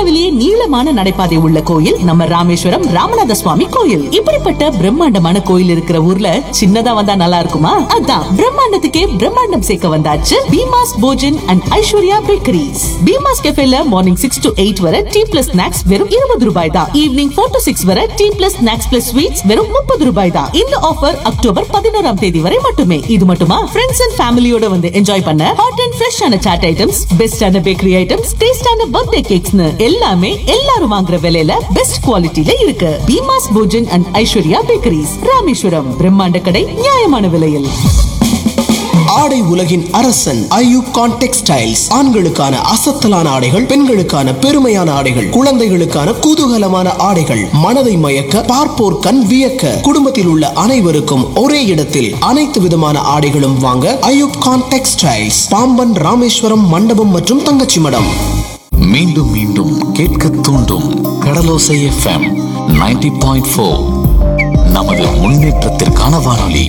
இந்தியாவிலேயே நீளமான நடைபாதை உள்ள கோயில் நம்ம ராமேஸ்வரம் ராமநாத சுவாமி கோயில் இப்படிப்பட்ட பிரம்மாண்டமான கோயில் இருக்கிற ஊர்ல சின்னதா வந்தா நல்லா இருக்குமா அதான் பிரம்மாண்டத்துக்கே பிரம்மாண்டம் சேர்க்க வந்தாச்சு பீமாஸ் போஜன் அண்ட் ஐஸ்வர்யா பேக்கரிஸ் பீமாஸ் கெஃபேல மார்னிங் சிக்ஸ் டு எயிட் வரை டீ பிளஸ் ஸ்நாக்ஸ் வெறும் இருபது ரூபாய் தான் ஈவினிங் ஃபோர் டு சிக்ஸ் வரை tea plus snacks plus sweets வெறும் முப்பது ரூபாய் தான் இந்த ஆஃபர் அக்டோபர் பதினோராம் தேதி வரை மட்டுமே இது மட்டுமா ஃப்ரெண்ட்ஸ் அண்ட் ஃபேமிலியோட வந்து என்ஜாய் பண்ண ஹாட் அண்ட் ஃப்ரெஷ்ஷான சாட் ஐட்டம்ஸ் பெஸ்டான பேக்கரி ஐட்டம்ஸ் டேஸ்டான பர்த்டே கேக்ஸ்னு எல்லாமே எல்லாரும் வாங்குற விலையில பெஸ்ட் குவாலிட்டில இருக்கு பீமாஸ் போஜன் அண்ட் ஐஸ்வர்யா பேக்கரிஸ் ராமேஸ்வரம் பிரம்மாண்ட கடை நியாயமான விலையில் ஆடை உலகின் அரசன் ஐயூகான் டெக்ஸ்டைல்ஸ் ஆண்களுக்கான அசத்தலான ஆடைகள் பெண்களுக்கான பெருமையான ஆடைகள் குழந்தைகளுக்கான குதூகலமான ஆடைகள் மனதை மயக்க பார்ப்போர் கண் வியக்க குடும்பத்தில் உள்ள அனைவருக்கும் ஒரே இடத்தில் அனைத்து விதமான ஆடைகளும் வாங்க ஐயூப்கான் டெக்ஸ்டைல்ஸ் பாம்பன் ராமேஸ்வரம் மண்டபம் மற்றும் தங்கச்சி மடம் மீண்டும் மீண்டும் கேட்க தூண்டும் கடலோசை எஃப்எம் 90.4 பாயிண்ட் நமது முன்னேற்றத்திற்கான வானொலி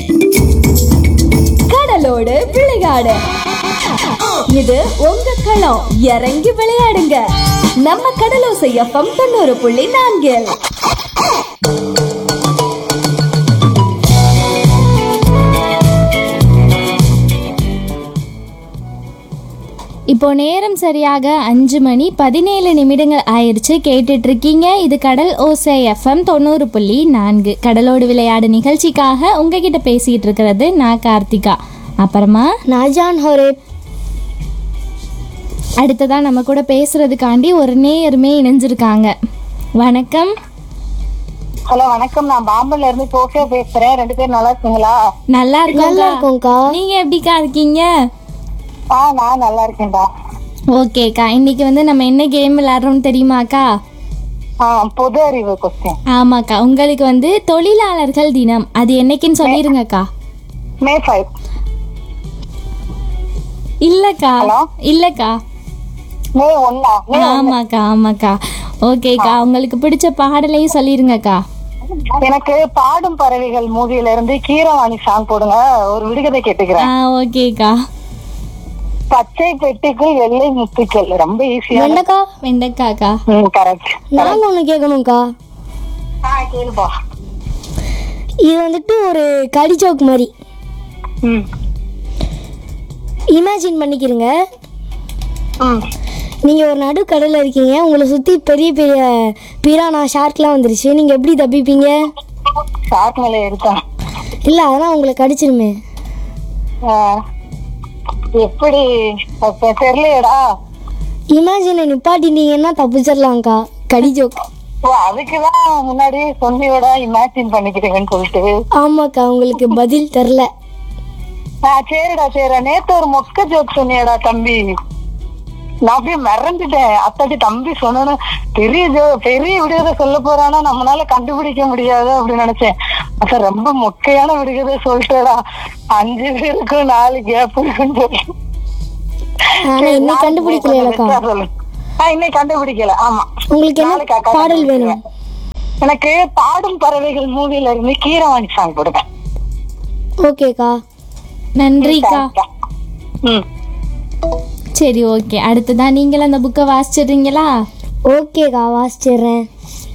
கடலோடு விளையாடு இது உங்க களம் இறங்கி விளையாடுங்க நம்ம கடலோசை எஃப்எம் தொண்ணூறு புள்ளி நான்கில் இப்போ நேரம் சரியாக அஞ்சு மணி பதினேழு நிமிடங்கள் ஆயிடுச்சு கேட்டுட்டு இருக்கீங்க இது கடல் ஓசை எஃப்எம் தொண்ணூறு புள்ளி நான்கு கடலோடு விளையாடு நிகழ்ச்சிக்காக உங்ககிட்ட பேசிட்டு இருக்கிறது நான் கார்த்திகா அப்புறமா நாஜான் ஹோரே அடுத்ததா நம்ம கூட பேசுறதுக்காண்டி ஒரு நேயருமே இணைஞ்சிருக்காங்க வணக்கம் ஹலோ வணக்கம் நான் பாம்பன்ல இருந்து சோஃபியா பேசுறேன் ரெண்டு பேரும் நல்லா இருக்கீங்களா நல்லா நல்லா இருக்கோம் இருக்கோம்க்கா நீங்க எப்படிக்கா இருக்கீங்க ஆ நான் நல்லா இருக்கேன்டா ஓகேக்கா இன்னைக்கு வந்து நம்ம என்ன கேம் விளையாடுறோம் தெரியுமாக்கா ஆ பொது அறிவு கொஸ்டின் ஆமாக்கா உங்களுக்கு வந்து தொழிலாளர்கள் தினம் அது என்னைக்குன்னு சொல்லிருங்கக்கா மே ஃபைவ் இல்லக்கா Hello? இல்லக்கா மே ஒன்னா மே ஆமாக்கா ஆமாக்கா ஓகேக்கா உங்களுக்கு பிடிச்ச பாடலையும் சொல்லிருங்கக்கா எனக்கு பாடும் பறவைகள் மூவில இருந்து கீரவாணி சாங் போடுங்க ஒரு விடுகதை ஆ கேட்டுக்கிறேன் ஓகேக்கா பச்சை பெட்டிக்குள் வெள்ளை முத்துக்கள் ரொம்ப ஈஸியா வெண்டக்கா வெண்டைக்காக்கா ம் கரெக்ட் நாங்க ஒண்ணு கேட்கணும்க்கா ஆ கேளுப்பா இது வந்துட்டு ஒரு கடி ஜோக் மாதிரி ம் இமேஜின் பண்ணிக்கிறீங்க ம் நீங்க ஒரு நடுக்கடல்ல இருக்கீங்க உங்களை சுத்தி பெரிய பெரிய பிரானா ஷார்க்லாம் வந்துருச்சு நீங்க எப்படி தப்பிப்பீங்க ஷார்ட் மேல எடுத்தேன் இல்ல அதெல்லாம் உங்களை கடிச்சிருமே ஆ, எப்படி அப்ப தெரியலையேடா இமேஜினை நிப்பாட்டிட்டீங்கன்னா தப்பிச்சிடலாம்க்கா கடி ஜோக் ஓ அதுக்குதான் முன்னாடி சொன்னியோட இமேஜின் பண்ணிக்கிறீங்கன்னு சொல்லிட்டு ஆமாக்கா உங்களுக்கு பதில் தெரில ஆ சரிடா சரிடா நேத்து ஒரு மொக்க ஜோக் சொன்னியடா தம்பி நான் அப்படியே மறந்துட்டேன் அத்தாடி தம்பி சொன்னோன்னு பெரிய ஜோ பெரிய விடுகதை சொல்ல போறானா நம்மளால கண்டுபிடிக்க முடியாது அப்படின்னு நினைச்சேன் அப்ப ரொம்ப மொக்கையான விடுகதை சொல்லிட்டேடா அஞ்சு பேருக்கும் நாலு கேப் இருக்குன்னு சொல்லி ஆனா இன்னும் கண்டுபிடிக்கலையாக்கா சொல்லு ஆ, இன்னைக்கு கண்டுபிடிக்கல ஆமா உங்களுக்கு என்ன நாளைக்கு அக்கா பாடல் வேணும் கண்டுபிடிக்கிறேன். எனக்கு பாடும் பறவைகள் மூவில இருந்து கீரவாணி சாங் கொடுங்க ஓகேக்கா நன்றிக்கா ம் சரி ஓகே அடுத்ததா நீங்களும் அந்த புக்கை வாசிச்சிடுறீங்களா ஓகேக்கா வாசிச்சிடுறேன்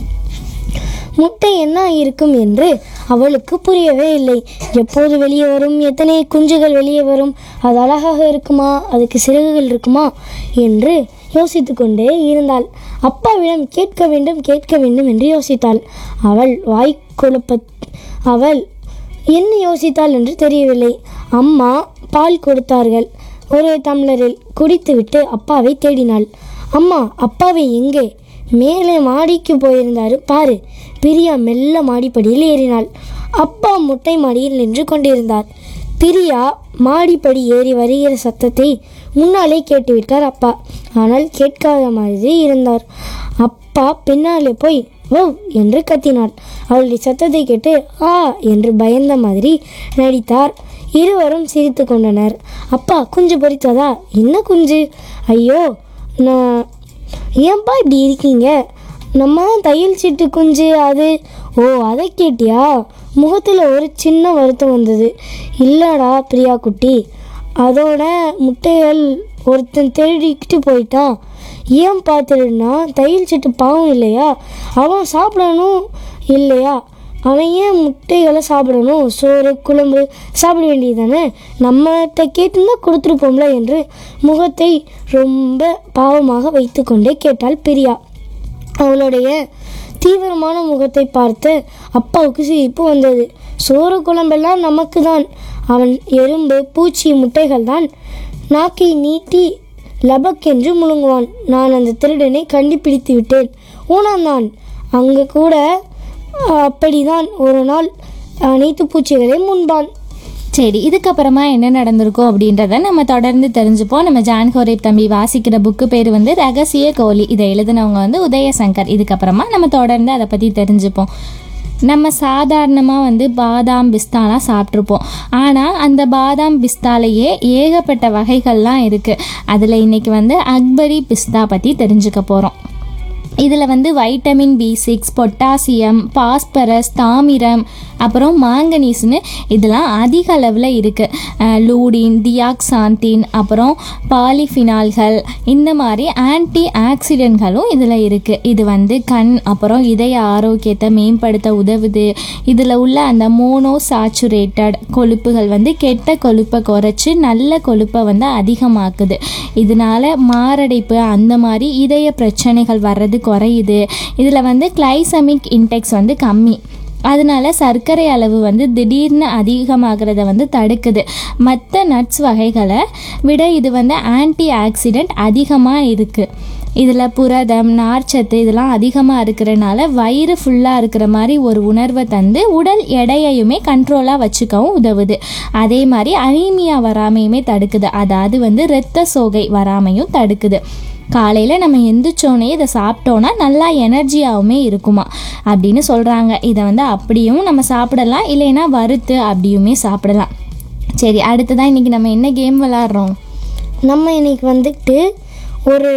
முட்டை என்ன இருக்கும் என்று அவளுக்கு புரியவே இல்லை எப்போது வெளியே வரும் எத்தனை குஞ்சுகள் வெளியே வரும் அது அழகாக இருக்குமா அதுக்கு சிறகுகள் இருக்குமா என்று யோசித்து கொண்டே இருந்தாள் அப்பாவிடம் கேட்க வேண்டும் கேட்க வேண்டும் என்று யோசித்தாள் அவள் வாய்க்குழப்ப அவள் என்ன யோசித்தாள் என்று தெரியவில்லை அம்மா பால் கொடுத்தார்கள் ஒரு டம்ளரில் குடித்துவிட்டு அப்பாவை தேடினாள் அம்மா அப்பாவை எங்கே மேலே மாடிக்கு போயிருந்தாரு பாரு பிரியா மெல்ல மாடிப்படியில் ஏறினாள் அப்பா முட்டை மாடியில் நின்று கொண்டிருந்தார் பிரியா மாடிப்படி ஏறி வருகிற சத்தத்தை முன்னாலே கேட்டுவிட்டார் அப்பா ஆனால் கேட்காத மாதிரி இருந்தார் அப்பா பின்னாலே போய் ஓ என்று கத்தினாள் அவளுடைய சத்தத்தை கேட்டு ஆ என்று பயந்த மாதிரி நடித்தார் இருவரும் சிரித்து கொண்டனர் அப்பா குஞ்சு பொறித்ததா என்ன குஞ்சு ஐயோ நான் ஏன்பா இப்படி இருக்கீங்க நம்ம தான் தையல் சீட்டு குஞ்சு அது ஓ அதை கேட்டியா முகத்தில் ஒரு சின்ன வருத்தம் வந்தது இல்லைடா பிரியா குட்டி அதோட முட்டைகள் ஒருத்தன் தேடிக்கிட்டு போயிட்டான் ஏன் பார்த்துடுனா தையல் சட்டு பாவம் இல்லையா அவன் சாப்பிடணும் இல்லையா அவன் ஏன் முட்டைகளை சாப்பிடணும் சோறு குழம்பு சாப்பிட வேண்டியது தானே நம்மகிட்ட கேட்டுருந்தா கொடுத்துருப்போம்ல என்று முகத்தை ரொம்ப பாவமாக வைத்துக்கொண்டே கேட்டாள் பிரியா அவளுடைய தீவிரமான முகத்தை பார்த்து அப்பாவுக்கு சிரிப்பு வந்தது சோறு குழம்பெல்லாம் நமக்கு தான் அவன் எறும்பு பூச்சி முட்டைகள் தான் நாக்கை நீட்டி லபக்கென்று முழுங்குவான் நான் அந்த திருடனை கண்டுபிடித்து விட்டேன் ஊனாந்தான் அங்கே கூட அஹ், அப்படிதான் ஒரு நாள் அனைத்து பூச்சிகளையும் முன்பான் சரி இதுக்கப்புறமா என்ன நடந்திருக்கும் அப்படின்றத நம்ம தொடர்ந்து தெரிஞ்சுப்போம் நம்ம ஜான் ஹோரேப் தம்பி வாசிக்கிற புக்கு பேர் வந்து ரகசிய கோலி இதை எழுதினவங்க வந்து உதயசங்கர் இதுக்கப்புறமா நம்ம தொடர்ந்து அதை பற்றி தெரிஞ்சுப்போம் நம்ம சாதாரணமாக வந்து பாதாம் பிஸ்தாலாம் சாப்பிட்ருப்போம் ஆனால் அந்த பாதாம் பிஸ்தாலேயே ஏகப்பட்ட வகைகள்லாம் இருக்குது அதில் இன்றைக்கி வந்து அக்பரி பிஸ்தா பற்றி தெரிஞ்சுக்க போகிறோம் இதில் வந்து vitamin B six potassium phosphorus தாமிரம் அப்புறம் மாங்கனீஸ்னு இதெல்லாம் அதிக அளவில் இருக்குது லூடின் டியாக்சாந்தின் அப்புறம் பாலிஃபினால்கள் இந்த மாதிரி ஆன்டி ஆக்சிடென்ட்களும் இதில் இருக்குது இது வந்து கண் அப்புறம் இதய ஆரோக்கியத்தை மேம்படுத்த உதவுது இதில் உள்ள அந்த மோனோ சாச்சுரேட்டட் கொழுப்புகள் வந்து கெட்ட கொழுப்பை குறைச்சி நல்ல கொழுப்பை வந்து அதிகமாக்குது இதனால மாரடைப்பு அந்த மாதிரி இதய பிரச்சனைகள் வர்றது குறையுது இதில் வந்து கிளைசமிக் இன்டெக்ஸ் வந்து கம்மி அதனால சர்க்கரை அளவு வந்து திடீர்னு அதிகமாகிறத வந்து தடுக்குது மற்ற நட்ஸ் வகைகளை விட இது வந்து ஆன்டி ஆக்சிடென்ட் அதிகமாக இருக்குது இதில் புரதம் நார்ச்சத்து இதெல்லாம் அதிகமாக இருக்கிறனால வயிறு ஃபுல்லாக இருக்கிற மாதிரி ஒரு உணர்வை தந்து உடல் எடையையுமே கண்ட்ரோலாக வச்சுக்கவும் உதவுது அதே மாதிரி அனீமியா வராமையுமே தடுக்குது அதாவது வந்து இரத்த சோகை வராமையும் தடுக்குது காலையில் நம்ம எந்திரிச்சோனே இதை சாப்பிட்டோன்னா நல்லா எனர்ஜியாகவுமே இருக்குமா அப்படின்னு சொல்கிறாங்க இதை வந்து அப்படியும் நம்ம சாப்பிடலாம் இல்லைன்னா வறுத்து அப்படியுமே சாப்பிடலாம் சரி அடுத்ததான் இன்றைக்கி நம்ம என்ன கேம் விளாட்றோம் நம்ம இன்னைக்கு வந்துட்டு ஒரு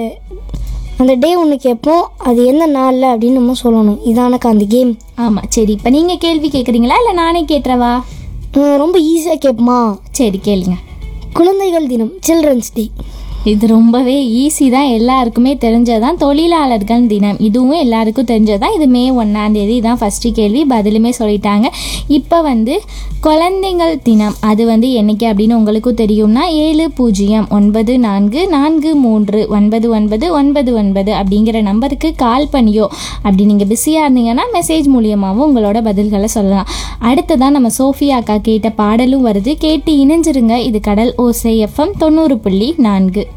அந்த டே ஒன்று கேட்போம் அது எந்த நாளில் அப்படின்னு நம்ம சொல்லணும் இதானக்கா அந்த கேம் ஆமாம் சரி இப்போ நீங்கள் கேள்வி கேட்குறீங்களா இல்லை நானே கேட்டுறவா ரொம்ப ஈஸியாக கேட்போமா சரி கேளுங்க குழந்தைகள் தினம் சில்ட்ரன்ஸ் டே இது ரொம்பவே ஈஸி தான் எல்லாருக்குமே தெரிஞ்சதான் தொழிலாளர்கள் தினம் இதுவும் எல்லாருக்கும் தெரிஞ்சதான் இது மே ஒன்றாம் தேதி தான் ஃபஸ்ட்டு கேள்வி பதிலுமே சொல்லிட்டாங்க இப்போ வந்து குழந்தைங்கள் தினம் அது வந்து என்னைக்கு அப்படின்னு உங்களுக்கும் தெரியும்னா ஏழு பூஜ்ஜியம் ஒன்பது நான்கு நான்கு மூன்று ஒன்பது ஒன்பது ஒன்பது ஒன்பது அப்படிங்கிற நம்பருக்கு கால் பண்ணியோ அப்படி நீங்கள் பிஸியாக இருந்தீங்கன்னா மெசேஜ் மூலியமாகவும் உங்களோட பதில்களை சொல்லலாம் அடுத்ததான் நம்ம சோஃபியா அக்கா கேட்ட பாடலும் வருது கேட்டு இணைஞ்சிருங்க இது கடல் ஓசை எஃப்எம் தொண்ணூறு புள்ளி நான்கு